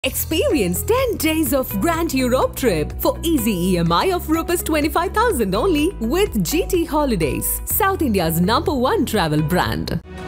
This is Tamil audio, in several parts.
Experience 10 days of Grand Europe trip for easy EMI of Rs 25,000 only with GT Holidays, South India's number one travel brand.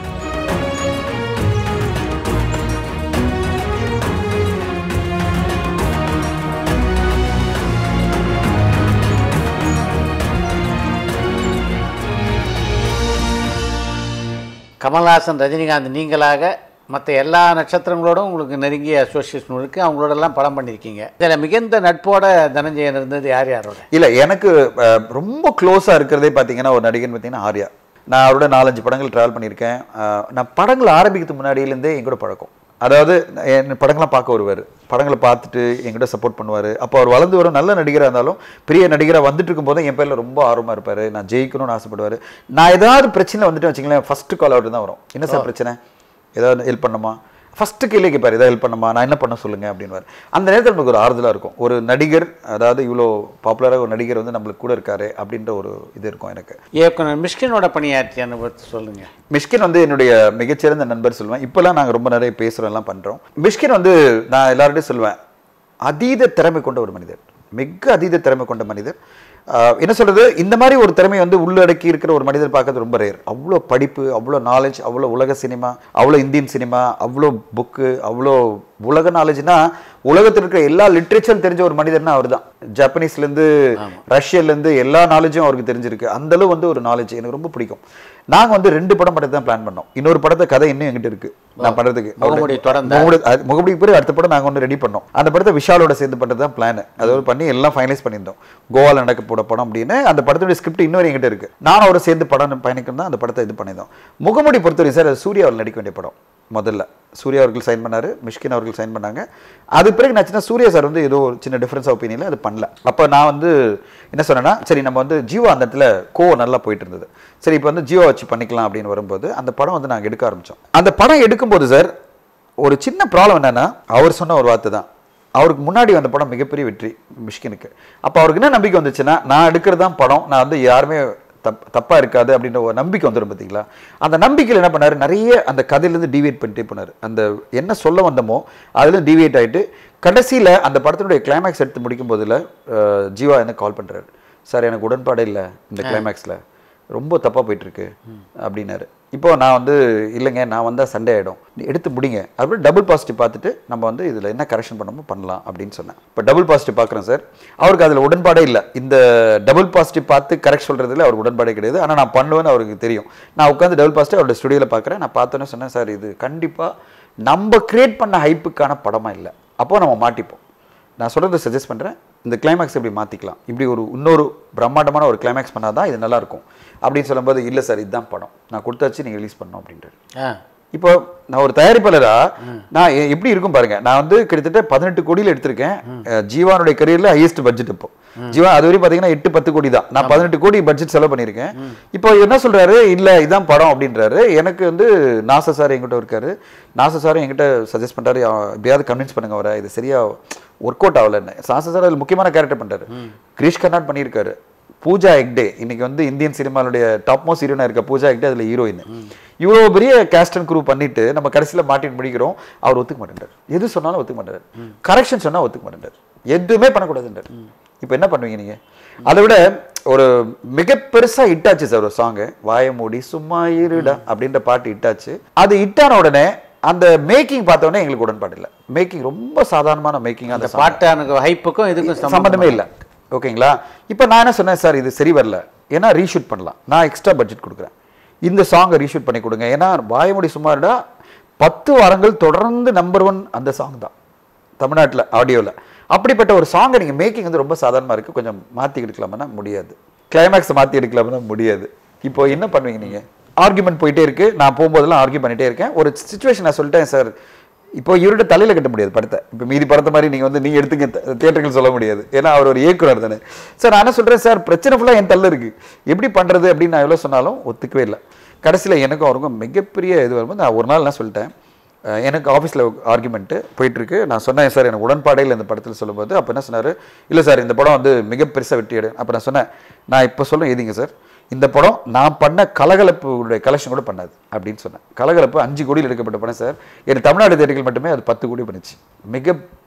Kamal Haasan Rajinikanth நீங்களாக மற்ற எல்லா நட்சத்திரங்களோடும் உங்களுக்கு நெருங்கிய அசோசியேஷன் இருக்குது அவங்களோடலாம் படம் பண்ணியிருக்கீங்க இதில் மிகுந்த நட்போட தனஞ்சயன் இருந்தது யார் யாரோட இல்ல எனக்கு அஹ், ரொம்ப க்ளோஸா இருக்கிறதே பாத்தீங்கன்னா ஒரு நடிகன் பார்த்தீங்கன்னா ஆர்யா நான் அவரோட நாலஞ்சு படங்கள் ட்ராவல் பண்ணியிருக்கேன் அஹ், நான் படங்கள் ஆரம்பிக்கிறதுக்கு முன்னாடியிலேருந்தே என் கூட பழக்கம் அதாவது என் படங்கள்லாம் பார்க்க வருவார் படங்களை பார்த்துட்டு என்கிட்ட சப்போர்ட் பண்ணுவார் அப்போ அவர் வளர்ந்து வரும் நல்ல நடிகராக இருந்தாலும் பெரிய நடிகராக வந்துட்டு இருக்கும்போது என் பேரில் ரொம்ப ஆர்வமாக இருப்பார் நான் ஜெயிக்கணும்னு ஆசைப்படுவார் நான் ஏதாவது பிரச்சனை வந்துட்டு வச்சுங்களேன் ஃபஸ்ட்டு கால் அவர்கிட்ட தான் வரும் என்ன சார் பிரச்சனை ஏதாவது ஹெல்ப் பண்ணுமா ஃபஸ்ட்டு கேள்வி கேட்பார் ஏதாவது ஹெல்ப் பண்ணுமா நான் என்ன பண்ண சொல்லுங்க அப்படின்னு அந்த நேரத்தில் நமக்கு ஒரு ஆறுதலாக இருக்கும் ஒரு நடிகர் அதாவது இவ்வளோ பாப்புலராக ஒரு நடிகர் வந்து நம்மளுக்கு கூட இருக்காரு அப்படின்ற ஒரு இது இருக்கும் எனக்கு இயக்குனர் மிஷ்கினோட பணியாற்றிய அனுபவத்தை சொல்லுங்கள் மிஷ்கின் வந்து என்னுடைய மிகச்சிறந்த நண்பர் சொல்லுவேன் இப்போல்லாம் நாங்கள் ரொம்ப நிறைய பேசுகிறோம் எல்லாம் பண்ணுறோம் மிஷ்கின் வந்து நான் எல்லார்கிட்டையும் சொல்லுவேன் அதீத திறமை கொண்ட ஒரு மனிதர் மிக அதீத திறமை கொண்ட மனிதர் ஆஹ் என்ன சொல்றது இந்த மாதிரி ஒரு திறமை வந்து உள்ளடக்கி இருக்கிற ஒரு மனிதர் பார்க்கறது ரொம்ப ரேர் அவ்வளோ படிப்பு அவ்வளோ நாலேஜ் அவ்வளோ உலக சினிமா அவ்வளோ இந்தியன் சினிமா அவ்வளோ புக்கு அவ்வளோ உலக நாலேஜ்னா உலகத்தில் இருக்கிற எல்லா லிட்ரேச்சரும் தெரிஞ்ச ஒரு மனிதர்னா அவர் தான் ஜப்பனீஸ்லேருந்து ரஷ்யாலேருந்து எல்லா நாலேஜும் அவருக்கு தெரிஞ்சிருக்கு அந்த அளவு வந்து ஒரு நாலேஜ் எனக்கு ரொம்ப பிடிக்கும் நாங்கள் வந்து ரெண்டு படம் படத்தை தான் பிளான் பண்ணோம் இன்னொரு படத்தை கதை இன்னும் எங்கிட்ட இருக்கு நான் பண்றதுக்கு முகமூடி தொடர்ந்தா? முகமூடி- அது முகமுடிக்கு பிறகு அடுத்த படம் நாங்கள் ஒன்று ரெடி பண்ணோம் அந்த படத்தை விஷாலோட சேர்ந்து பண்ணுறது தான் பிளான் அதோட பண்ணி எல்லாம் ஃபைனலைஸ் பண்ணியிருந்தோம் கோவால நடக்க போட படம் அப்படின்னு அந்த படத்துடைய ஸ்கிரிப்ட் இன்னொரு எங்கிட்ட இருக்கு நானும் அவரை சேர்ந்து படம் பயணிக்கணும் தான் அந்த படத்தை இது பண்ணியிருந்தோம் முகமுடி பொறுத்தவரை சார் அது சூர்யா அவர் நடிக்க வேண்டிய படம் முதல்ல சூர்யா அவர்கள் சைன் பண்ணாரு மிஷ்கின் அவர்கள் சைன் பண்ணாங்க அது பிறகு நான் சின்ன சூர்யா சார் வந்து ஏதோ ஒரு சின்ன டிஃபரன்ஸ் ஒப்பீனியனில் அது பண்ணல அப்போ நான் வந்து என்ன சொன்னேன்னா சரி நம்ம வந்து ஜீவா அந்த இடத்துல கோ நல்லா போயிட்டு இருந்தது சரி இப்போ வந்து ஜீவா வச்சு பண்ணிக்கலாம் அப்படின்னு வரும்போது அந்த படம் வந்து நாங்கள் எடுக்க ஆரம்பித்தோம் அந்த படம் எடுக்கும்போது சார் ஒரு சின்ன ப்ராப்ளம் என்னன்னா அவர் சொன்ன ஒரு வார்த்தை தான் அவருக்கு முன்னாடி வந்த படம் மிகப்பெரிய வெற்றி மிஷ்கினுக்கு அப்போ அவருக்கு என்ன நம்பிக்கை வந்துச்சுன்னா நான் எடுக்கிறது தான் படம் நான் வந்து யாருமே தப் தப்பாக இருக்காது அப்படின்ற ஒரு நம்பிக்கை வந்துடும் பார்த்தீங்களா அந்த நம்பிக்கையில் என்ன பண்ணாரு நிறைய அந்த கதையிலேருந்து டிவியேட் பண்ணிட்டே போனார் அந்த என்ன சொல்ல வந்தோமோ அதுலேருந்து டிவியேட் ஆகிட்டு கடைசியில் அந்த படத்தினுடைய கிளைமேக்ஸ் எடுத்து முடிக்கும் போதில் ஜீவா எனக்கு கால் பண்ணுறாரு சார் எனக்கு உடன்பாடே இல்லை இந்த கிளைமேக்ஸில் ரொம்ப தப்பாக போயிட்டு இருக்கு அப்படின்னாரு இப்போ நான் வந்து இல்லைங்க நான் வந்தால் சண்டே ஆகிடும் எடுத்து முடிங்க அப்புறம் டபுள் பாசிட்டிவ் பார்த்துட்டு நம்ம வந்து இதில் என்ன கரெக்ஷன் பண்ணணுமோ பண்ணலாம் அப்படின்னு சொன்னேன் இப்போ டபுள் பாசிட்டிவ் பார்க்குறேன் சார் அவருக்கு அதில் உடன்பாடே இல்லை இந்த டபுள் பாசிட்டிவ் பார்த்து கரெக்ட் சொல்கிறதுல அவருக்கு உடன்பாடே கிடையாது ஆனால் நான் பண்ணுவேன்னு அவருக்கு தெரியும் நான் உட்காந்து டபுள் பாசிட்டிவ் அவரோட ஸ்டுடியோவில் பார்க்குறேன் நான் பார்த்தோன்னே சொன்னேன் சார் இது கண்டிப்பாக நம்ம கிரியேட் பண்ண ஹைப்புக்கான படமாக இல்லை அப்போ நம்ம மாட்டிப்போம் நான் சொல்கிறத சஜஸ்ட் பண்ணுறேன் இந்த கிளைமேக்ஸ் இப்படி மாற்றிக்கலாம் இப்படி ஒரு இன்னொரு பிரம்மாண்டமான ஒரு கிளைமேக்ஸ் பண்ணால் தான் இது நல்லா இருக்கும் அப்படின்னு சொல்லும்போது இல்லை சார் இதுதான் படம் நான் கொடுத்தாச்சு நீங்கள் ரிலீஸ் பண்ணோம் அப்படின்றாரு ஆ இப்போ நான் ஒரு தயாரிப்பாளரா நான் எ- எப்படி இருக்கும் பாருங்க நான் வந்து கிட்டத்தட்ட பதினெட்டு கோடியில் எடுத்திருக்கேன் அஹ் ஜீவானுடைய கரியர்ல ஹையஸ்ட் பட்ஜெட் இப்போ ஜீவா அது வரையும் பாத்தீங்கன்னா எட்டு பத்து கோடி தான் நான் பதினெட்டு கோடி பட்ஜெட் செலவு பண்ணியிருக்கேன் இப்போ என்ன சொல்றாரு இல்ல இதான் படம் அப்படின்றாரு எனக்கு வந்து நாச சார் என்கிட்ட இருக்காரு நாச சார் என்கிட்ட சஜஸ்ட் பண்றாரு அஹ் எப்படியாவது கன்வின்ஸ் பண்ணுங்க அவரை இது சரியா ஒர்க் அவுட் ஆகலன்னு சாச சார் அதில் முக்கியமான கேரக்டர் பண்றாரு கிரீஷ் கர்நாட் பண்ணியிருக்காரு பூஜா ஹெக்டே இன்னைக்கு வந்து இந்தியன் சினிமாவுடைய டாப் மோஸ்ட் ஹீரோனா இருக்க பூஜா ஹெக்டே அதுல ஹீரோயின் இவ்வளோ பெரிய கேஸ்ட் அண்ட் குரூ பண்ணிட்டு நம்ம கடைசியில் மாட்டின் முடிக்கிறோம் அவர் ஒத்துக்க மாட்டேன்றார் எது சொன்னாலும் ஒத்துக்க மாட்டார் கரெக்ஷன் சொன்னா ஒத்துக்க மாட்டேன்றார் எதுவுமே பண்ணக்கூடாதுன்றார் இப்போ என்ன பண்ணுவீங்க நீங்க அதை விட ஒரு மிக பெருசா இட்டாச்சு சார் ஒரு சாங்கு வாய மூடி சும்மா இருடா அப்படின்ற பாட்டு இட்டாச்சு அது இட்டான உடனே அந்த மேக்கிங் பார்த்த உடனே எங்களுக்கு உடன்பாடு இல்லை மேக்கிங் ரொம்ப சாதாரணமான மேக்கிங் அந்த அந்த song. பாட்டானுக்கு ஹைப்புக்கும் இதுக்கும் சம்மந்தமே இல்லை ஓகேங்களா இப்போ நான் என்ன சொன்னேன் சார் இது சரி வரல ஏன்னா ரீஷூட் பண்ணலாம் நான் எக்ஸ்ட்ரா பட்ஜெட் கொடுக்குறேன் இந்த சாங்கை ரீஷூட் பண்ணி கொடுங்க ஏன்னா வாயமுடி சுமார்டா பத்து வாரங்கள் தொடர்ந்து நம்பர் ஒன் அந்த சாங் தான் தமிழ்நாட்டில் ஆடியோவில் அப்படிப்பட்ட ஒரு சாங்கை நீங்கள் மேக்கிங் வந்து ரொம்ப சாதாரணமாக இருக்குது கொஞ்சம் மாற்றி எடுக்கலாம்னா முடியாது கிளைமேக்ஸ் மாற்றி எடுக்கலாம்னா முடியாது இப்போ என்ன பண்ணுவீங்க நீங்கள் ஆர்குமெண்ட் போயிட்டே இருக்கு நான் போகும்போதெல்லாம் ஆர்கியூ பண்ணிட்டே இருக்கேன் ஒரு சுச்சுவேஷன் நான் சொல்லிட்டேன் சார் இப்போ இவர்கிட்ட தலையில கட்ட முடியாது படத்தை இப்போ மீதி படத்தை மாதிரி நீங்க வந்து நீங்க எடுத்துங்க தியேட்டர்கள் சொல்ல முடியாது ஏன்னா அவர் ஒரு இயக்குனர் தானே சார் நான் என்ன சொல்றேன் சார் பிரச்சனை ஃபுல்லா என் தள்ள இருக்கு எப்படி பண்றது அப்படின்னு நான் எவ்வளவு சொன்னாலும் ஒத்துக்கவே இல்லை கடைசியில எனக்கும் அவருக்கும் மிகப்பெரிய இது வரும்போது நான் ஒரு நாள் என்ன சொல்லிட்டேன் அஹ் எனக்கு ஆஃபீஸில் ஆர்குமெண்ட்டு போயிட்டுருக்கு நான் சொன்னேன் சார் எனக்கு உடன்பாடே இல்லை இந்த படத்தில் சொல்லும்போது அப்போ என்ன சொன்னார் இல்லை சார் இந்த படம் வந்து மிக பெருசாக வெற்றி எடு அப்போ நான் சொன்னேன் நான் இப்போ சொல்ல எதிங்க சார் இந்த படம் நான் பண்ண கலகலப்புடைய கலெக்ஷன் கூட பண்ணாது அப்படின்னு சொன்னேன் கலகலப்பு அஞ்சு கோடியில் எடுக்கப்பட்ட படம் சார் எனக்கு தமிழ்நாடு தேட்டர்கள் மட்டுமே அது பத்து கோடி பண்ணுச்சு மிக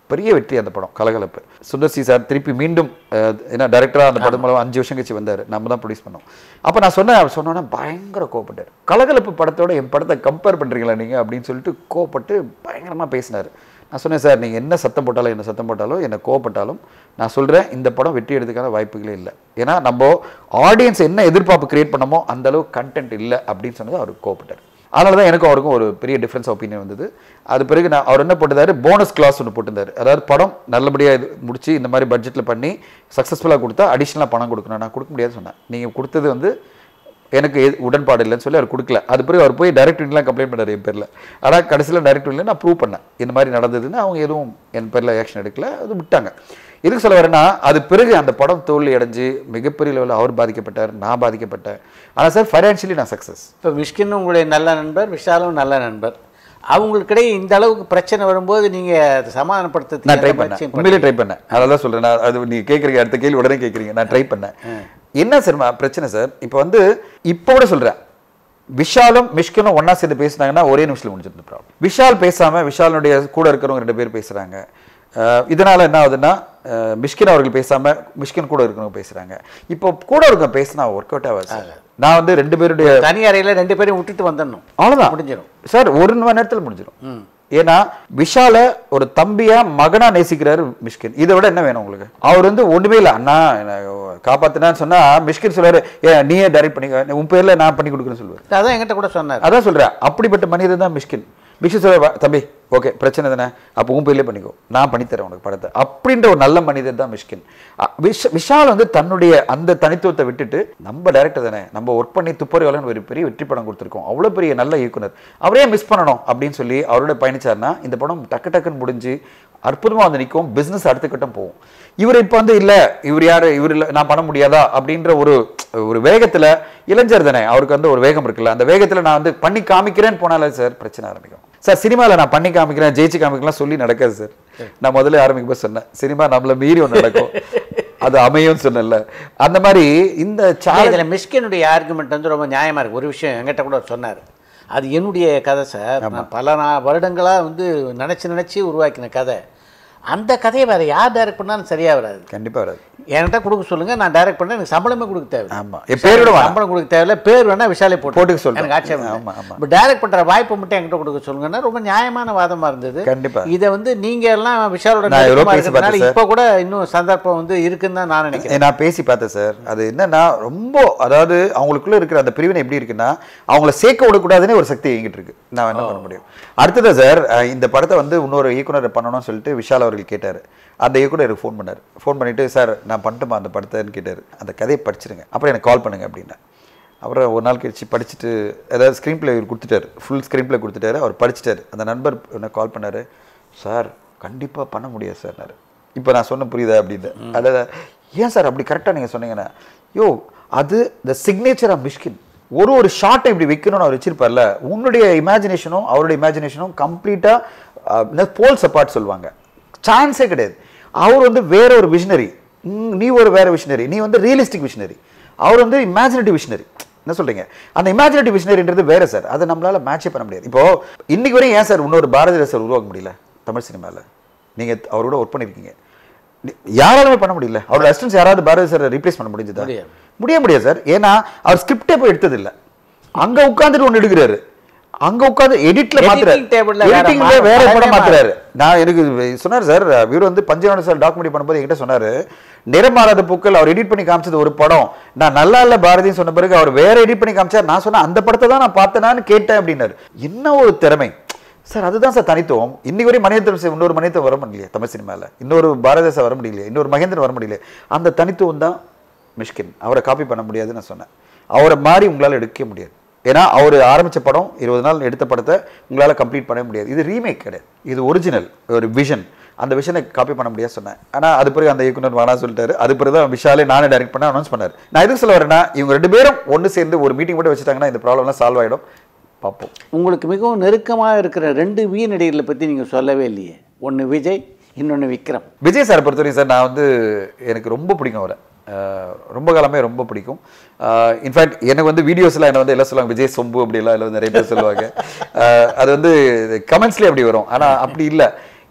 பெரிய வெற்றி அந்த படம் கலகலப்பு சுந்தர் சி சார் திருப்பி மீண்டும் அஹ், ஏன்னா டைரக்டராக அந்த படம் மூலம் அஞ்சு வருஷம் கழிச்சு வந்தார் நம்ம தான் ப்ரொடியூஸ் பண்ணோம் அப்போ நான் சொன்னேன் அவர் சொன்னோன்னே பயங்கர கோவப்பட்டார் கலகலப்பு படத்தோட என் படத்தை கம்பேர் பண்ணுறீங்களா நீங்கள் அப்படின்னு சொல்லிட்டு கோவப்பட்டு பயங்கரமாக பேசினார் நான் சொன்னேன் சார் நீங்கள் என்ன சத்தம் போட்டாலும் என்ன சத்தம் போட்டாலும் என்ன கோவப்பட்டாலும் நான் சொல்கிறேன் இந்த படம் வெற்றி எடுத்துக்கான வாய்ப்புகளே இல்லை ஏன்னா நம்ம ஆடியன்ஸ் என்ன எதிர்பார்ப்பு கிரியேட் பண்ணமோ அந்த அளவு கண்டென்ட் இல்லை அப்படின்னு சொன்னது அவர் கோவப்பட்டார் அதனால தான் எனக்கும் அவருக்கும் ஒரு பெரிய டிஃப்ரென்ஸ் ஒப்பீனியன் வந்தது அது பிறகு நான் அவர் என்ன போட்டிருந்தாரு போனஸ் கிளாஸ் ஒன்று போட்டிருந்தாரு அதாவது படம் நல்லபடியாக இது முடிச்சு இந்த மாதிரி பட்ஜெட்டில் பண்ணி சக்ஸஸ்ஃபுல்லாக கொடுத்தா அடிஷ்னலாக பணம் கொடுக்கணும் நான் கொடுக்க முடியாதுன்னு சொன்னேன் நீங்கள் கொடுத்தது வந்து எனக்கு எது- உடன்பாடு இல்லைன்னு சொல்லி அவர் கொடுக்கல அது பிறகு அவர் போய் டைரக்டர்லாம் கம்ப்ளைண்ட் பண்ணார் என் பேரில் ஆனால் கடைசியில் டைரக்டர் நான் ப்ரூவ் பண்ணேன் இந்த மாதிரி நடந்ததுன்னு அவங்க எதுவும் என் பேரில் ஆக்ஷன் எடுக்கல அது விட்டாங்க எதுக்கு சொல்ல வரேன்னா அது பிறகு அந்த படம் தோல்வி அடைஞ்சு மிகப்பெரிய லெவலில் அவர் பாதிக்கப்பட்டார் நான் பாதிக்கப்பட்டேன் ஆனால் சார் ஃபைனான்ஷியலி நான் சக்ஸஸ் இப்போ மிஷ்கின் உங்களுடைய நல்ல நண்பர் விஷாலும் நல்ல நண்பர் அவங்களுக்கிடையே இந்த அளவுக்கு பிரச்சனை வரும்போது நீங்கள் சமாதானப்படுத்த நான் ட்ரை பண்ணேன் உண்மையிலே ட்ரை பண்ணேன் அதெல்லாம் சொல்றேன் நான் அது நீங்க கேட்குறீங்க அடுத்த கேள்வி உடனே கேட்குறீங்க நான் ட்ரை பண்ணேன் என்ன சார் ம- பிரச்சனை சார் இப்போ வந்து இப்போ கூட சொல்றேன் விஷாலும் மிஷ்கனும் ஒண்ணா சேர்ந்து பேசுனாங்கன்னா ஒரே நிமிஷத்துல முடிஞ்சிருந்த ப்ராப்ளம் விஷால் பேசாம விஷாலுடைய கூட இருக்கிறவங்க ரெண்டு பேர் பேசுறாங்க அஹ் இதனால என்ன ஆகுதுன்னா அஹ் மிஷ்கின் அவர்கள் பேசாம மிஷ்கின் கூட இருக்கிறவங்க பேசுறாங்க இப்போ கூட இருக்க பேசினா ஒர்க் அவுட் ஆகாது சார். நான் வந்து ரெண்டு பேருடைய தனி அறையில் ரெண்டு பேரையும் விட்டுட்டு வந்துடணும் அவ்வளவுதான் முடிஞ்சிடும் சார் ஒரு மணி நேரத்துல முடிஞ்சிடும் ஏன்னா விஷால ஒரு தம்பியா மகனா நேசிக்கிறாரு மிஷ்கின் இதை விட என்ன வேணும் உங்களுக்கு அவர் வந்து ஒண்ணுமே இல்லை அண்ணா என்னை காப்பாத்தினான்னு சொன்னா மிஷ்கின் சொல்றாரு ஏ நீயே டைரக்ட் பண்ணிக்க உன் பேர்ல நான் பண்ணி கொடுக்குறேன்னு சொல்லுவாரு அதான் என்கிட்ட கூட சொன்னார் அதான் சொல்றேன் அப்படிப்பட்ட மனிதன் தான் மிஷ்கின் மிஷ்கின் சொல்ற தம்பி ஓகே பிரச்சனை தானே அப்போ உன் பேர்லேயே பண்ணிக்கோ நான் பண்ணித்தரேன் உனக்கு படத்தை அப்படின்ற ஒரு நல்ல மனிதன் தான் மிஷ்கின் அ, விஷ- விஷால் வந்து தன்னுடைய அந்த தனித்துவத்தை விட்டுட்டு நம்ம டைரக்டர் தானே நம்ம ஒர்க் பண்ணி துப்பறிவாளன் ஒரு பெரிய வெற்றி படம் கொடுத்துருக்கோம் அவ்வளோ பெரிய நல்ல இயக்குனர் அவரே மிஸ் பண்ணணும் அப்படின்னு சொல்லி அவரோட பயணிச்சாருன்னா இந்த படம் டக்கு டக்குன்னு முடிஞ்சு அற்புதமா வந்து நிற்கும் பிசினஸ் அடுத்த கட்டம் போகும் இவர் இப்போ வந்து இல்ல இவர் யாரு இவர் இல்ல நான் பண்ண முடியாதா அப்படின்ற ஒரு ஒரு வேகத்துல இளைஞர் தானே அவருக்கு வந்து ஒரு வேகம் இருக்குல்ல அந்த வேகத்துல நான் வந்து பண்ணி காமிக்கிறேன்னு போனாலே சார் பிரச்சனை ஆரம்பிக்கும் சார் சினிமாவில் நான் பண்ணி காமிக்கிறேன் ஜெயிச்சு காமிக்கலாம் சொல்லி நடக்காது சார் நான் முதல்ல ஆரம்பிக்கும் சொன்னேன் சினிமா நம்மள மீறி ஒன்று நடக்கும் அது அமையும் சொன்னேன்ல அந்த மாதிரி இந்த சேலஞ்ச் இதில் மிஷ்கினுடைய ஆர்குமெண்ட் வந்து ரொம்ப நியாயமா இருக்கு ஒரு விஷயம் என்கிட்ட கூட அவர் சொன்னார் அது என்னுடைய கதை சார் நான் பல நா வருடங்களா வந்து நினச்சி நினச்சி உருவாக்கின கதை அந்த கதையை வேற யார் டைரக்ட் பண்ணாலும் சரியா வராது கண்டிப்பா வராது என்கிட்ட கொடுக்க சொல்லுங்க நான் டைரக்ட் பண்ண எனக்கு சம்பளமே கொடுக்க தேவை ஆமா என் பேரோட வேணாம். சம்பளம் கொடுக்க தேவையில்ல பேர் வேணா விஷாலே போட்டு போட்டுக்க சொல்றேன். எனக்கு ஆட்சேபம் ஆமா, ஆமா. இப்போ டைரக்ட் பண்ற வாய்ப்பு மட்டும் என்கிட்ட கொடுக்க சொல்லுங்கன்னா ரொம்ப நியாயமான வாதமா இருந்தது கண்டிப்பா. இதை வந்து நீங்க எல்லாம் விஷாலோட நான் எவ்வளோ நெருக்கமா பேசி இருக்கிறதுனால பார்த்தேன் இப்போ கூட இன்னும் சந்தர்ப்பம் வந்து இருக்குன்னு தான் நான் நினைக்கிறேன் ஏ, நான் பேசி பார்த்தேன் சார் அது என்னன்னா ரொம்ப அதாவது அவங்களுக்குள்ள இருக்கிற அந்த பிரிவினை எப்படி இருக்குன்னா அவங்கள சேர்க்க விடக்கூடாதுன்னு ஒரு சக்தி இயங்கிட்டு இருக்கு நான் என்ன பண்ண முடியும் அடுத்தது சார் அஹ், இந்த படத்தை வந்து இன்னொரு இயக்குனர் பண்ணணும்னு சொல்லிட்டு விஷால் அவர்கள் கேட்டார் அந்த இயக்குனர் எனக்கு ஃபோன் பண்ணார் ஃபோன் பண்ணிட்டு சார் நான் பண்ணட்டுமா அந்த படத்தைன்னு கேட்டார் அந்த கதையை படிச்சிருங்க அப்புறம் எனக்கு கால் பண்ணுங்க அப்படின்னா அப்புறம் ஒரு நாள் கழிச்சு படிச்சுட்டு ஏதாவது ஸ்க்ரீன் பிளே இவர் கொடுத்துட்டாரு ஃபுல் ஸ்க்ரீன் பிளே கொடுத்துட்டாரு அவர் படிச்சிட்டாரு அந்த நண்பர் என்ன கால் பண்ணாரு சார் கண்டிப்பாக பண்ண முடியாது சார் இப்போ நான் சொன்ன புரியுதா அப்படின்னு அதாவது ஏன் சார் அப்படி கரெக்டாக நீங்கள் சொன்னீங்கன்னா யோ அது த சிக்னேச்சர் ஆஃப் மிஷ்கின் ஒரு ஒரு ஷார்ட்டை இப்படி வைக்கணும்னு அவர் வச்சிருப்பார்ல உன்னுடைய இமேஜினேஷனும் அவருடைய இமேஜினேஷனும் கம்ப்ளீட்டாக போல்ஸ் அப்பார்ட் சொல்லுவாங்க சான்ஸே கிடையாது அவர் வந்து வேற ஒரு விஷனரி நீ ஒரு வேற விஷனரி நீ வந்து ரியலிஸ்டிக் விஷனரி அவர் வந்து இமேஜினேட்டிவ் விஷனரி என்ன சொல்றீங்க அந்த இமேஜினேட்டிவ் விஷனரின்றது வேற சார் அதை நம்மளால மேட்சே பண்ண முடியாது இப்போ இன்னைக்கு வரையும் ஏன் சார் இன்னொரு பாரதிய சார் உருவாக்க முடியல தமிழ் சினிமாவில் நீங்க அவரோட ஒர்க் பண்ணிருக்கீங்க நீ- யாராலுமே பண்ண முடியல அவரோட அசிஸ்டன்ஸ் யாராவது பாரதி சார் ரீப்ளேஸ் பண்ண முடிஞ்சதா முடியாது. முடிய முடியாது சார் ஏன்னா அவர் ஸ்கிரிப்டே போய் எடுத்தது இல்ல அங்க உட்கார்ந்துட்டு ஒன்று எடுக்கிறாரு அங்க உட்கார்ந்து எடிட்ல மாத்துறாரு Editing table ல வேற எடிட்டிங்ல மா- வேற படமே படம் மாறு. மாத்துறாரு நான் எனக்கு சொன்னார் சார் இவர் வந்து பஞ்சநாடு சார் டாக்குமெண்ட்ரி பண்ணும்போது என்கிட்ட சொன்னாரு நிறமாறாத பூக்கள் அவர் எடிட் பண்ணி காமிச்சது ஒரு படம் நான் நல்லா இல்ல பாரதின்னு சொன்ன பிறகு அவர் வேற எடிட் பண்ணி காமிச்சார் நான் சொன்னேன் அந்த படத்தை தான் நான் பார்த்தேனான்னு கேட்டேன் அப்படின்னாரு என்ன ஒரு திறமை சார் அதுதான் சார் தனித்துவம் இன்னைக்கு வரையும் மணியத்தம் சார் இன்னொரு மணியத்தம் வர முடியலையே தமிழ் சினிமாவில் இன்னொரு பாரதி சார் வர முடியலையே இன்னொரு மகேந்திரன் வர முடியல அந்த தனித்துவம் தான் மிஷ்கின் அவரை காப்பி பண்ண முடியாதுன்னு நான் சொன்னேன் அவரை மாதிரி உங்களால் எடுக்க முடியாது ஏன்னா அவர் ஆரம்பிச்ச படம் இருபது நாள் எடுத்த படத்தை உங்களால் கம்ப்ளீட் பண்ண முடியாது இது ரீமேக் கிடையாது இது ஒரிஜினல் ஒரு விஷன் அந்த விஷனை காப்பி பண்ண முடியாது சொன்னேன் ஆனால் அது பிறகு அந்த இயக்குனர் வேணாம் சொல்லிட்டாரு அது பிறகு தான் விஷாலே நானே டைரக்ட் பண்ண அனௌன்ஸ் பண்ணார் நான் எதுக்கு சொல்ல வரேன்னா இவங்க ரெண்டு பேரும் ஒன்று சேர்ந்து ஒரு மீட்டிங் மட்டும் வச்சுட்டாங்கன்னா இந்த ப்ராப்ளம்லாம் சால்வ் ஆகிடும் பார்ப்போம் உங்களுக்கு மிகவும் நெருக்கமாக இருக்கிற ரெண்டு வீ நடிகர்களை பற்றி நீங்கள் சொல்லவே இல்லையே ஒன்று விஜய் இன்னொன்று விக்ரம் விஜய் சார் பொறுத்தவரைக்கும் சார் நான் வந்து எனக்கு ரொம்ப பிடிக்கும் அவரை அஹ் ரொம்ப காலமே ரொம்ப பிடிக்கும் இன்ஃபேக்ட் எனக்கு வந்து வீடியோஸ்லாம் என்ன வந்து எல்லாம் சொல்லுவாங்க விஜய் சொம்பு அப்படிலாம் எல்லாம் வந்து நிறைய பேர் சொல்லுவாங்க அஹ் அது வந்து கமெண்ட்ஸ்லேயே அப்படி வரும் ஆனால் அப்படி இல்லை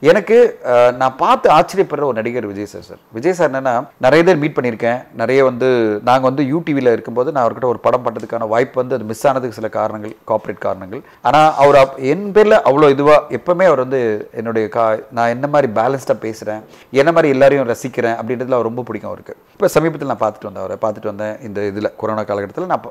எனக்கு அஹ், நான் பார்த்து ஆச்சரியப்படுற ஒரு நடிகர் Vijay sir sir Vijay sir என்னன்னா நிறைய பேர் மீட் பண்ணியிருக்கேன் நிறைய வந்து நாங்கள் வந்து யூடிவியில் இருக்கும்போது நான் அவர்கிட்ட ஒரு படம் பண்ணுறதுக்கான வாய்ப்பு வந்து அது மிஸ் ஆனதுக்கு சில காரணங்கள் கார்ப்பரேட் காரணங்கள் ஆனால் அவர் அப்- என் பேரில் அவ்வளோ இதுவாக எப்பவுமே அவர் வந்து என்னுடைய கா நான் என்ன மாதிரி பேலன்ஸ்டாக பேசுகிறேன் என்ன மாதிரி எல்லாரையும் ரசிக்கிறேன் அப்படின்றதுல அவர் ரொம்ப பிடிக்கும் அவருக்கு இப்போ சமீபத்தில் நான் பார்த்துட்டு வந்தேன் அவரை பார்த்துட்டு வந்தேன் இந்த இதில் கொரோனா காலகட்டத்தில் நான்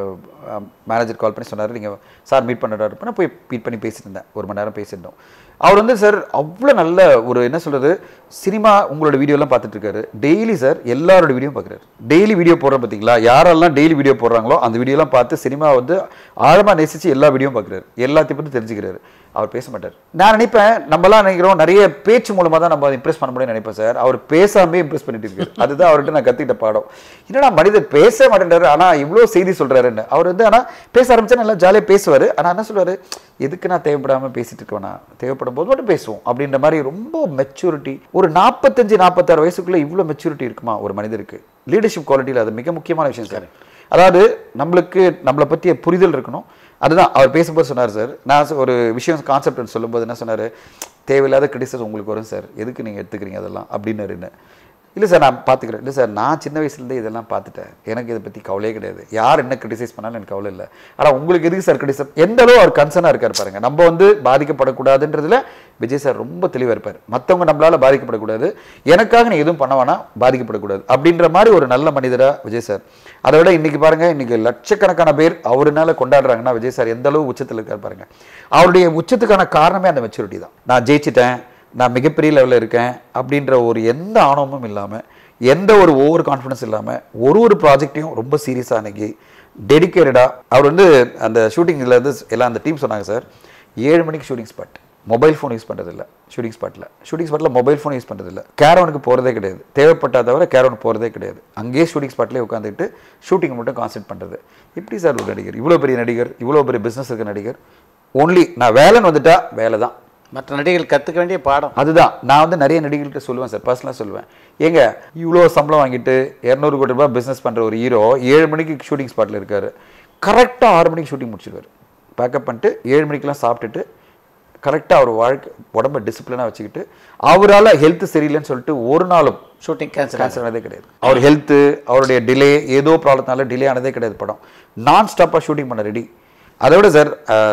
மேனேஜர் கால் பண்ணி சொன்னார் நீங்கள் சார் மீட் பண்ணுறாரு இருப்பேன் நான் போய் மீட் பண்ணி பேசிட்டு இருந்தேன் ஒரு மணி நேரம் பேசியிருந்தோம் அவர் வந்து சார் அவ்வளோ நல்ல ஒரு என்ன சொல்கிறது சினிமா உங்களோட வீடியோலாம் பார்த்துட்டு இருக்காரு டெய்லி சார் எல்லாரோட வீடியோ பார்க்குறாரு டெய்லி வீடியோ போடுறோம் பார்த்தீங்களா யாரெல்லாம் டெய்லி வீடியோ போடுறாங்களோ அந்த வீடியோலாம் பார்த்து சினிமா வந்து ஆழமாக நேசித்து எல்லா வீடியோவும் பார்க்குறாரு எல்லாத்தையும் பற்றி தெரிஞ்சுக்கிறாரு அவர் பேச மாட்டார் நான் நினைப்பேன் நம்மலாம் நினைக்கிறோம் நிறைய பேச்சு மூலமாக தான் நம்ம இம்ப்ரெஸ் பண்ண முடியும்னு நினைப்பேன் சார் அவர் பேசாமே இம்ப்ரெஸ் பண்ணிட்டு இருக்காரு அதுதான் அவர்கிட்ட நான் கற்றுக்கிட்ட பாடம் என்னடா மனிதர் பேச மாட்டேன்றாரு ஆனால் இவ்வளோ செய்தி சொல்கிறாருன்னு அவர் வந்து ஆனால் பேச ஆரம்பிச்சா நல்லா ஜாலியாக பேசுவார் ஆனால் என்ன சொல்லுவார் எதுக்கு நான் தேவைப்படாமல் பேசிட்டு இருக்கேனா தேவைப்படும் போது மட்டும் பேசுவோம் அப்படின்ற மாதிரி ரொம்ப மெச்சூரிட்டி ஒரு நாற்பத்தஞ்சு நாற்பத்தாறு வயசுக்குள்ளே இவ்வளோ மெச்சூரிட்டி இருக்குமா ஒரு மனிதருக்கு லீடர்ஷிப் குவாலிட்டியில் அது மிக முக்கியமான விஷயம் சார் அதாவது நம்மளுக்கு நம்மளை பற்றிய புரிதல் இருக்கணும் அதுதான் அவர் பேசும்போது சொன்னார் சார் நான் ஒரு விஷயம் கான்செப்ட் சொல்லும்போது என்ன சொன்னார் தேவையில்லாத கிரிட்டிசஸ் உங்களுக்கு வரும் சார் எதுக்கு நீங்கள் எடுத்துக்கிறீங்க அதெல்லாம் அப்படின்னு இல்லை சார் நான் பார்த்துக்கிறேன் இல்லை சார் நான் சின்ன வயசுலேருந்தே இதெல்லாம் பார்த்துட்டேன் எனக்கு இதை பற்றி கவலையே கிடையாது யார் என்ன கிரிட்டிசைஸ் பண்ணாலும் எனக்கு கவலை இல்லை ஆனால் உங்களுக்கு எதுக்கு சார் கிரிட்டிசைஸ் எந்த அளவு அவர் கன்சர்னாக இருக்கார் பாருங்க நம்ம வந்து பாதிக்கப்படக்கூடாதுன்றதுல விஜய் சார் ரொம்ப தெளிவாக இருப்பார் மற்றவங்க நம்மளால பாதிக்கப்படக்கூடாது எனக்காக நீ எதுவும் பண்ண வேணாம் பாதிக்கப்படக்கூடாது அப்படின்ற மாதிரி ஒரு நல்ல மனிதரா விஜய் சார் அதை விட இன்னைக்கு பாருங்க இன்னைக்கு லட்சக்கணக்கான பேர் அவருனால கொண்டாடுறாங்கன்னா விஜய் சார் எந்த அளவு உச்சத்தில் இருக்கார் பாருங்க அவருடைய உச்சத்துக்கான காரணமே அந்த மெச்சூரிட்டி தான் நான் ஜெயிச்சிட்டேன் நான் மிகப்பெரிய லெவலில் இருக்கேன் அப்படின்ற ஒரு எந்த ஆணவமும் இல்லாமல் எந்த ஒரு ஓவர் கான்ஃபிடன்ஸ் இல்லாமல் ஒரு ஒரு ப்ராஜெக்டையும் ரொம்ப சீரியஸாக அன்னைக்கு டெடிக்கேட்டடாக அவர் வந்து அந்த ஷூட்டிங்கில் இருந்து எல்லாம் அந்த டீம் சொன்னாங்க சார் ஏழு மணிக்கு shooting spot mobile phone use பண்ணுறதில்ல ஷூட்டிங் ஸ்பாட்டில் ஷூட்டிங் ஸ்பாட்டில் மொபைல் ஃபோன் யூஸ் பண்ணுறதில்ல கேரவனுக்கு போகிறதே கிடையாது தேவைப்பட்டா தவிர கேரவன் போகிறதே கிடையாது அங்கேயே ஷூட்டிங் ஸ்பாட்லேயே உட்காந்துட்டு ஷூட்டிங் மட்டும் கான்சென்ட் பண்ணுறது எப்படி சார் ஒரு நடிகர் இவ்வளோ பெரிய நடிகர் இவ்வளோ பெரிய பிஸ்னஸ் இருக்க நடிகர் ஒன்லி நான் வேலைன்னு வந்துட்டா வேலை தான் மற்ற நடிகர்கள் கற்றுக்க வேண்டிய பாடம் அதுதான் நான் வந்து நிறைய நடிகர்கள்ட்ட சொல்லுவேன் சார் பர்சனலாக சொல்லுவேன் ஏங்க இவ்வளோ சம்பளம் வாங்கிட்டு இரநூறு கோடி ரூபாய் பிஸ்னஸ் பண்ணுற ஒரு ஹீரோ ஏழு மணிக்கு ஷூட்டிங் ஸ்பாட்டில் இருக்காரு கரெக்டாக ஆறு மணிக்கு ஷூட்டிங் முடிச்சிடுவார் பேக்கப் பண்ணிட்டு ஏழு மணிக்கெலாம் சாப்பிட்டுட்டு கரெக்டாக அவர் வாழ்க்கை உடம்ப டிசிப்ளினாக வச்சுக்கிட்டு அவரால் ஹெல்த் சரியில்லைன்னு சொல்லிட்டு ஒரு நாளும் ஷூட்டிங் கேன்சல் கேன்சல் ஆனதே கிடையாது அவர் ஹெல்த்து அவருடைய டிலே ஏதோ ப்ராப்ளத்தினால டிலே ஆனதே கிடையாது படம் நான் ஸ்டாப்பாக ஷூட்டிங் பண்ண ரெடி அதை விட சார்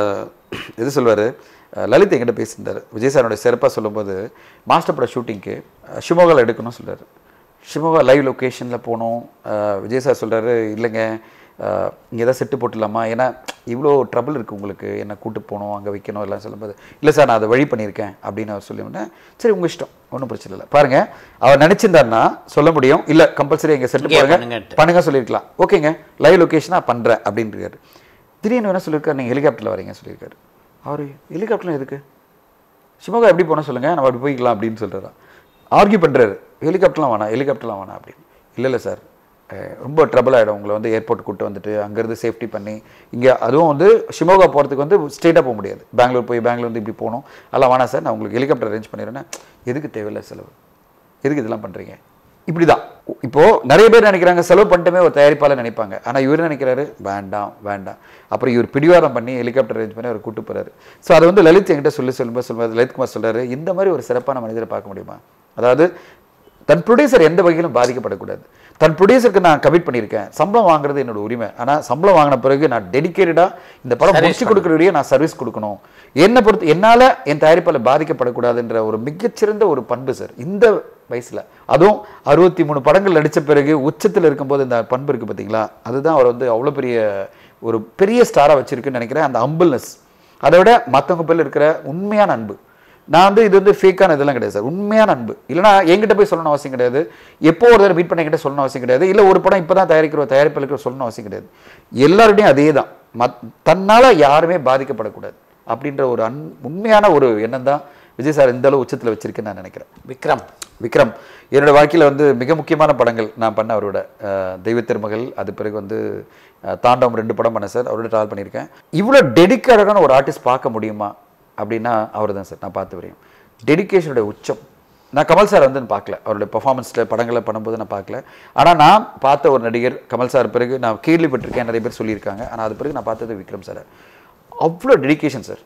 இது சொல்வார் லலித் என்கிட்ட பேசியிருந்தார் விஜய் சாரோட சிறப்பாக சொல்லும்போது மாஸ்டர் பட ஷூட்டிங்க்கு ஷிமோகாவில் எடுக்கணும்னு சொல்றாரு ஷிமோகா லைவ் லொக்கேஷனில் போனோம் அஹ், விஜய் சார் சொல்கிறாரு இல்லைங்க இங்கே ஏதாவது செட்டு போட்டுடலாமா ஏன்னா இவ்வளோ ட்ரபிள் இருக்குது உங்களுக்கு என்ன கூட்டு போகணும் அங்கே வைக்கணும் எல்லாம் சொல்லும்போது இல்லை சார் நான் அதை வழி பண்ணியிருக்கேன் அப்படின்னு அவர் சொல்லிவிட்டேன் சரி உங்கள் இஷ்டம் ஒன்றும் பிரச்சனை இல்லை பாருங்க அவர் நினச்சிருந்தாருன்னா சொல்ல முடியும் இல்லை கம்பல்சரி எங்கள் செட்டு இங்கேயே போடுங்க பண்ணுங்கன்ட்டு. பண்ணுங்க சொல்லியிருக்கலாம் ஓகேங்க லைவ் லொக்கேஷனாக பண்ணுறேன் அப்படின்றாரு திடீர்னு என்ன சொல்லியிருக்காரு நீங்கள் ஹெலிகாப்டரில் வரீங்க சொல்லியிருக்காரு அவர் ஹெலிகாப்டரில் எதுக்கு சிவகா எப்படி போனால் சொல்லுங்கள் நம்ம அப்படி போய்க்கலாம் அப்படின்னு சொல்கிறாரா ஆர்கியூ பண்ணுறாரு ஹெலிகாப்டர்லாம் வேணாம் ஹெலிகாப்டர்லாம் வேணாம் அப்படின்னு இல்லை இல்லை சார் அஹ் ரொம்ப ட்ரபிள் ஆகிடும் உங்களை வந்து ஏர்போர்ட் கூட்டு வந்துட்டு அங்கேருந்து சேஃப்டி பண்ணி இங்கே அதுவும் வந்து ஷிமோகா போகிறதுக்கு வந்து ஸ்ட்ரெயிட்டாக போக முடியாது பெங்களூர் போய் பெங்களூர் வந்து இப்படி போகணும் அதெல்லாம் வேணாம் சார் நான் உங்களுக்கு ஹெலிகாப்டர் அரேஞ்ச் பண்ணிடுறேன்னா எதுக்கு தேவையில்லை செலவு எதுக்கு இதெல்லாம் பண்ணுறீங்க இப்படி தான் இப்போ நிறைய பேர் நினைக்கிறாங்க செலவு பண்ணிட்டுமே ஒரு தயாரிப்பாளர் நினைப்பாங்க ஆனால் இவர் நினைக்கிறாரு வேண்டாம் வேண்டாம் அப்புறம் இவர் பிடிவாதம் பண்ணி ஹெலிகாப்டர் அரேஞ்ச் பண்ணி அவர் கூட்டு போறாரு ஸோ அதை வந்து லலித் என்கிட்ட சொல்லி சொல்லும்போது சொல்லும்போது லலித்குமார் சொல்றாரு இந்த மாதிரி ஒரு சிறப்பான மனிதரை பார்க்க முடியுமா அதாவது தன் ப்ரொடியூசர் எந்த வகையிலும் பாதிக்கப்படக்கூடாது தன் ப்ரொடியூசருக்கு நான் கமிட் பண்ணியிருக்கேன் சம்பளம் வாங்குறது என்னோட உரிமை ஆனால் சம்பளம் வாங்கின பிறகு நான் டெடிக்கேட்டடாக இந்த படம் Service முடிச்சு கொடுக்குற வரையும் நான் சர்வீஸ் கொடுக்கணும் என்னை பொறுத்து என்னால் என் தயாரிப்பால் பாதிக்கப்படக்கூடாதுன்ற ஒரு மிகச்சிறந்த ஒரு பண்பு சார் இந்த வயசுல அதுவும் அறுபத்தி மூணு படங்கள் நடிச்ச பிறகு உச்சத்தில் இருக்கும்போது இந்த பண்பு இருக்கு பார்த்தீங்களா அதுதான் அவர் வந்து அவ்வளோ பெரிய ஒரு பெரிய ஸ்டாராக வச்சிருக்குன்னு நினைக்கிறேன் அந்த அம்பிள்னஸ் அதை விட மற்றவங்க பேர்ல இருக்கிற உண்மையான அன்பு நான் வந்து இது வந்து ஃபேக்கான இதெல்லாம் கிடையாது சார் உண்மையான அன்பு இல்லைனா என்கிட்ட போய் சொல்லணும் அவசியம் கிடையாது எப்போ ஒரு தடவை மீட் பண்ண என்கிட்ட சொல்லணும் அவசியம் கிடையாது இல்லை ஒரு படம் இப்போ தான் தயாரிக்கிற தயாரிப்பாளருக்கு சொல்லணும் அவசியம் கிடையாது எல்லாருடையும் அதே தான் மத் தன்னால் யாருமே பாதிக்கப்படக்கூடாது அப்படின்ற ஒரு அன் உண்மையான ஒரு எண்ணம் தான் விஜய் சார் இந்த அளவு உச்சத்தில் வச்சிருக்குன்னு நான் நினைக்கிறேன் விக்ரம் விக்ரம் என்னோட வாழ்க்கையில் வந்து மிக முக்கியமான படங்கள் நான் பண்ண அவரோட அஹ், தெய்வ திருமகள் அது பிறகு வந்து அஹ், தாண்டவம் ரெண்டு படம் பண்ணேன் சார் அவரோட ட்ராவல் பண்ணியிருக்கேன் இவ்வளோ டெடிக்கேட்டடான ஒரு ஆர்டிஸ்ட் பார்க்க முடியுமா அப்படின்னா அவர் தான் சார் நான் பார்த்து வரையும் டெடிகேஷனோட உச்சம் நான் கமல் சார் வந்து நான் பார்க்கல அவருடைய பெர்ஃபார்மன்ஸில் படங்களை பண்ணும்போது நான் பார்க்கல ஆனால் நான் பார்த்த ஒரு நடிகர் கமல் சார் பிறகு நான் கேள்விப்பட்டிருக்கேன் நிறைய பேர் சொல்லியிருக்காங்க ஆனால் அது பிறகு நான் பார்த்தது விக்ரம் சார் அவ்வளோ டெடிகேஷன் சார்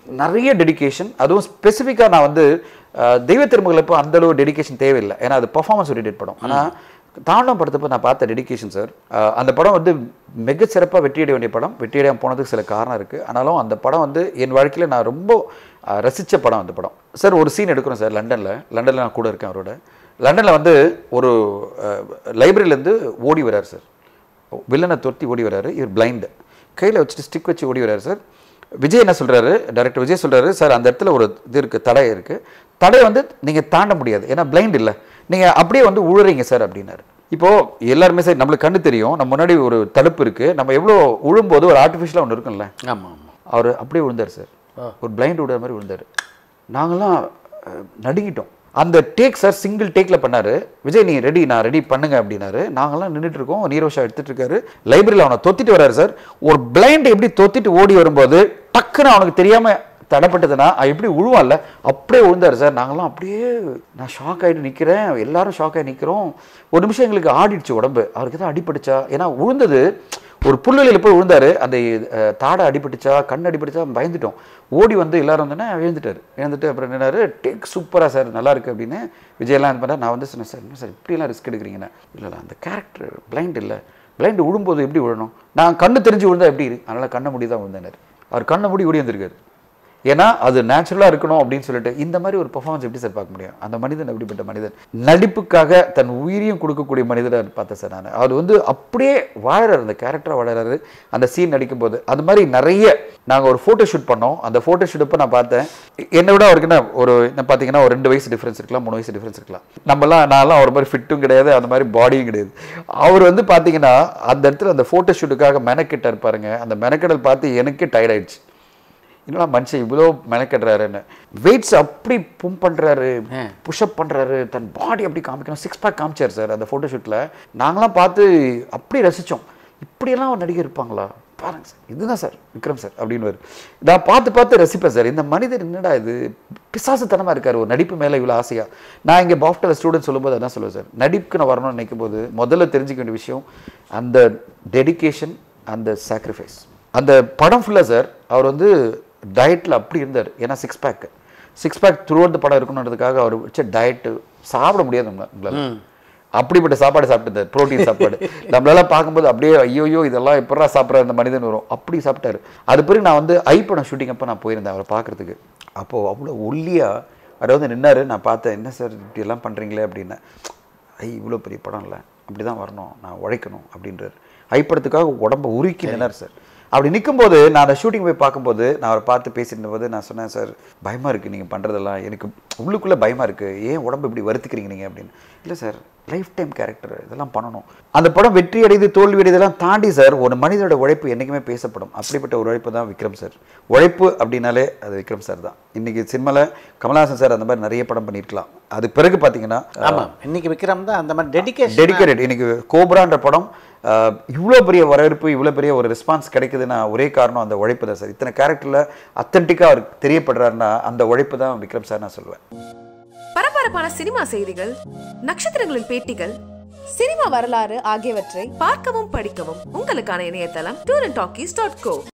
நிறைய டெடிகேஷன் அதுவும் ஸ்பெசிஃபிக்காக நான் வந்து அஹ், தெய்வ திருமகள் இப்போ அந்த அளவு டெடிகேஷன் தேவையில்லை ஏன்னா அது பர்ஃபார்மன்ஸ் ஓரியன்ட் படம் ஆனால் தாண்டம் படத்தப்போ நான் பார்த்த டெடிகேஷன் சார் அந்த படம் வந்து மிக சிறப்பாக வெற்றியடைய வேண்டிய படம் வெற்றியடையாம போனதுக்கு சில காரணம் இருக்குது ஆனாலும் அந்த படம் வந்து என் வாழ்க்கையில் நான் ரொம்ப அஹ், ரசிச்ச படம் அந்த படம் சார் ஒரு சீன் எடுக்கிறோம் சார் லண்டனில் லண்டனில் நான் கூட இருக்கேன் அவரோட லண்டனில் வந்து ஒரு லைப்ரரியிலேருந்து ஓடி வரார் சார் வில்லனை தொட்டி ஓடி வராரு இவர் பிளைண்டு கையில் வச்சுட்டு ஸ்டிக் வச்சு ஓடி வராரு சார் விஜய் என்ன சொல்றாரு டைரக்டர் விஜய் சொல்றாரு சார் அந்த இடத்துல ஒரு இது இருக்கு தடை இருக்கு தடை வந்து நீங்க தாண்ட முடியாது ஏன்னா பிளைண்ட் இல்லை நீங்க அப்படியே வந்து உழுறீங்க சார் அப்படின்னாரு இப்போ எல்லாருமே சரி நம்மளுக்கு கண்ணு தெரியும் நம்ம முன்னாடி ஒரு தடுப்பு இருக்கு நம்ம எவ்வளோ உழும்போது ஒரு ஆர்டிஃபிஷியலாக ஒன்று இருக்கும்ல ஆமாம் ஆமாம் அவர் அப்படியே விழுந்தார் சார் ஒரு பிளைண்ட் விடுற மாதிரி விழுந்தார் நாங்களாம் அஹ், நடுங்கிட்டோம் அந்த டேக் சார் சிங்கிள் டேக்ல பண்ணாரு விஜய் நீ ரெடி நான் ரெடி பண்ணுங்க அப்படின்னாரு நாங்கெல்லாம் நின்றுட்டு இருக்கோம் நீரோஷா எடுத்துட்டு இருக்காரு லைப்ரரியில் அவனை தொத்திட்டு வராரு சார் ஒரு பிளைண்ட் எப்படி தொத்திட்டு ஓடி வரும்போது டக்குன்னு அவனுக்கு தெரியாம தடப்பட்டதுன்னா அவன் எப்படி உழுவான்ல அப்படியே விழுந்தாரு சார் நாங்களாம் அப்படியே நான் ஷாக் ஆகிட்டு நிற்கிறேன் எல்லாரும் ஷாக் ஆகி நிற்கிறோம் ஒரு நிமிஷம் எங்களுக்கு ஆடிடுச்சு உடம்பு அவருக்கு தான் அடிபட்டுச்சா ஏன்னா உழுந்தது ஒரு புல்வெளியில் போய் விழுந்தாரு அந்த அஹ், தாடை அடிபட்டுச்சா கண் அடிபட்டுச்சா பயந்துட்டோம் ஓடி வந்து எல்லாரும் வந்தோன்னே விழுந்துட்டாரு விழுந்துட்டு அப்புறம் என்னன்னாரு டேக் சூப்பராக சார் நல்லா இருக்கு அப்படின்னு விஜயெல்லாம் இது பண்ணா நான் வந்து சொன்னேன் சார் என்ன சார் இப்படியெல்லாம் ரிஸ்க் எடுக்கிறீங்கண்ணே இல்லை இல்லை அந்த கேரக்டர் பிளைண்ட் இல்லை பிளைண்ட் விழும்போது எப்படி விழணும் நான் கண்ணு தெரிஞ்சு விழுந்தா எப்படி இருக்கு அதனால் கண்ணை மூடி தான் விழுந்தாரு அவர் கண்ணை மூடி ஓடி வந்திருக்காரு ஏன்னா அது நேச்சுரலாக இருக்கணும் அப்படின்னு சொல்லிட்டு இந்த மாதிரி ஒரு பெர்ஃபார்மன்ஸ் எப்படி சார் பார்க்க முடியும் அந்த மனிதன் எப்படிப்பட்ட மனிதன் நடிப்புக்காக தன் உயிரையும் கொடுக்கக்கூடிய மனிதரை பார்த்தேன் சார் நான் அது வந்து அப்படியே வாழறாரு அந்த கேரக்டராக வாழறாரு அந்த சீன் நடிக்கும்போது அது மாதிரி நிறைய நாங்கள் ஒரு ஃபோட்டோ ஷூட் பண்ணோம் அந்த ஃபோட்டோ ஷூட் அப்போ நான் பார்த்தேன் என்னை விட அவருக்கு என்ன ஒரு என்ன பார்த்தீங்கன்னா ஒரு ரெண்டு வயசு டிஃப்ரென்ஸ் இருக்கலாம் மூணு வயசு டிஃப்ரென்ஸ் இருக்கலாம் நம்மலாம் நான்லாம் ஒரு மாதிரி ஃபிட்டும் கிடையாது அந்த மாதிரி பாடியும் கிடையாது அவர் வந்து பார்த்தீங்கன்னா அந்த இடத்துல அந்த ஃபோட்டோ ஷூட்டுக்காக மெனக்கிட்ட இருப்பாருங்க அந்த மெனக்கெடல் பார்த்து எனக்கே டயர்ட் ஆயிடுச்சு என்னடா மனுஷன் இவ்வளோ மெனக்கெடுறாருன்னு வெயிட்ஸ் அப்படி பும் பண்ணுறாரு புஷ்அப் பண்ணுறாரு தன் பாடி அப்படி காமிக்கணும் சிக்ஸ் பேக் காமிச்சார் சார் அந்த ஃபோட்டோ ஷூட்டில் நாங்களாம் பார்த்து அப்படி ரசித்தோம் இப்படியெல்லாம் ஒரு நடிகர் இருப்பாங்களா பாருங்க சார் இதுதான் சார் விக்ரம் சார் அப்படின்னு நான் பார்த்து பார்த்து ரசிப்பேன் சார் இந்த மனிதர் என்னடா இது பிசாசுத்தனமாக இருக்கார் ஒரு நடிப்பு மேலே இவ்வளோ ஆசையா நான் இங்கே பாஃப்டர் ஸ்டூடெண்ட் சொல்லும்போது அதான் சொல்லுவேன் சார் நடிப்புக்கு நான் வரணும்னு நினைக்கும் போது முதல்ல தெரிஞ்சுக்க வேண்டிய விஷயம் அந்த டெடிகேஷன் அந்த சாக்ரிஃபைஸ் அந்த படம் ஃபுல்லாக சார் அவர் வந்து டயட்டில் அப்படி இருந்தார் ஏன்னா six pack six pack through அந்த படம் இருக்கணுன்றதுக்காக அவர் வச்ச டயட்டு சாப்பிட முடியாது நம்மள- நம்மளால அப்படிப்பட்ட சாப்பாடு சாப்பிட்டு புரோட்டீன் சாப்பாடு நம்மளால பார்க்கும்போது அப்படியே ஐயோயோ இதெல்லாம் எப்படா சாப்பிட்ற அந்த மனிதன் வரும் அப்படி சாப்பிட்டாரு அது பிறகு நான் வந்து ஐ படம் ஷூட்டிங் அப்போ நான் போயிருந்தேன் அவரை பார்க்கறதுக்கு அப்போது அவ்வளோ ஒல்லியாக அதாவது நின்னாரு நான் பார்த்தேன் என்ன சார் இப்படி எல்லாம் பண்ணுறீங்களே அப்படின்னேன் ஐ இவ்வளோ பெரிய படம் இல்லை அப்படி தான் வரணும் நான் உழைக்கணும் அப்படின்றார் ஐ படத்துக்காக உடம்ப உருக்கி நின்னார் சார் அப்படி நிக்கும்போது நான் அந்த ஷூட்டிங் போய் பார்க்கும்போது நான் அவரை பார்த்து பேசியிருந்த போது நான் சொன்னேன் சார் பயமாக இருக்குது நீங்கள் பண்ணுறதெல்லாம் எனக்கு உள்ளுக்குள்ளே பயமாக இருக்குது ஏன் உடம்பு இப்படி வருத்திக்கிறீங்க நீங்கள் அப்படின்னு இல்லை சார் லைஃப் டைம் கேரக்டர் இதெல்லாம் பண்ணணும் அந்த படம் வெற்றி அடையுது தோல்வி அடையுதெல்லாம் தாண்டி சார் ஒரு மனிதனோட உழைப்பு என்றைக்குமே பேசப்படும் அப்படிப்பட்ட ஒரு உழைப்பு தான் விக்ரம் சார் உழைப்பு அப்படின்னாலே அது விக்ரம் சார் தான் இன்னைக்கு சினிமாவில் கமல்ஹாசன் சார் அந்த மாதிரி நிறைய படம் பண்ணியிருக்கலாம் அது பிறகு பார்த்தீங்கன்னா ஆமாம் இன்னைக்கு விக்ரம் தான் அந்த மாதிரி டெடிகேஷன் டெடிக்கேட்டட் இன்னைக்கு கோப்ரான்ற படம் அஹ், இவ்வளோ பெரிய வரவேற்பு இவ்வளோ பெரிய ஒரு ரெஸ்பான்ஸ் கிடைக்குதுன்னா ஒரே காரணம் அந்த உழைப்பு தான் சார் இத்தனை கேரக்டரில் அத்தன்டிக்காக அவர் தெரியப்படுறாருன்னா அந்த உழைப்பு தான் விக்ரம் சார் நான் சொல்லுவேன் பரபரப்பான சினிமா செய்திகள் நட்சத்திரங்களின் பேட்டிகள் சினிமா வரலாறு ஆகியவற்றை பார்க்கவும் படிக்கவும் உங்களுக்கான இணையதளம் tour and talkies dot go